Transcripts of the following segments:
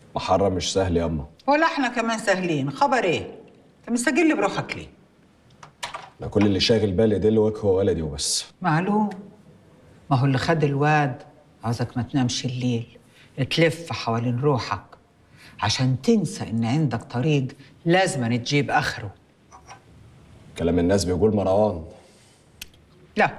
محرم مش سهل ياما ولا احنا كمان سهلين خبر ايه انت مستقل بروحك ليه انا كل اللي شاغل بالي دل وجهه ولدي وبس معلوم ما هو اللي خد الواد عاوزك ما تنامش الليل تلف حوالين روحك عشان تنسى ان عندك طريق لازم تجيب اخره كلام الناس بيقول مروان لا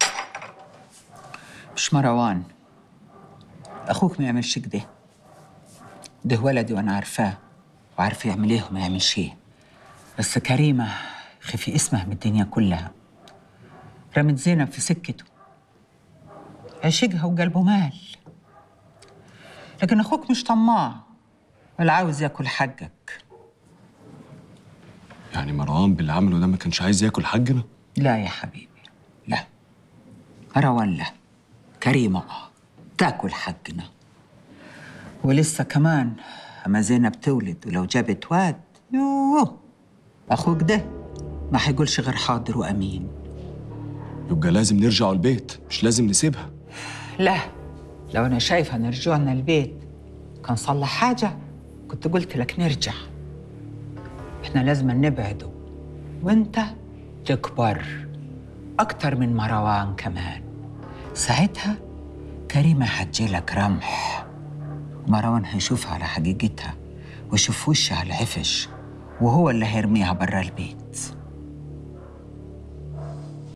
مش مروان اخوك ما يعملش كده ده ولدي وانا عارفاه وعارف يعمل ايه وما يعملش ايه بس كريمه خفي اسمها من الدنيا كلها رمت زينب في سكته عشقها وقلبه مال لكن اخوك مش طماع ولا عاوز ياكل حقك يعني مروان باللي عمله ده ما كانش عايز ياكل حاجنا لا يا حبيبي لا مروان لا كريمة آه تاكل حقنا ولسه كمان أما زينب تولد ولو جابت واد يوه أخوك ده ما حيقولش غير حاضر وأمين يبقى لازم نرجع البيت مش لازم نسيبها لا لو أنا شايفة إن رجوعنا البيت كان صلح حاجة كنت قلت لك نرجع إحنا لازم نبعده وأنت تكبر أكتر من مروان كمان ساعتها كريمة هتجيلك رمح مروان هيشوفها على حقيقتها ويشوف وشها على العفش وهو اللي هيرميها برا البيت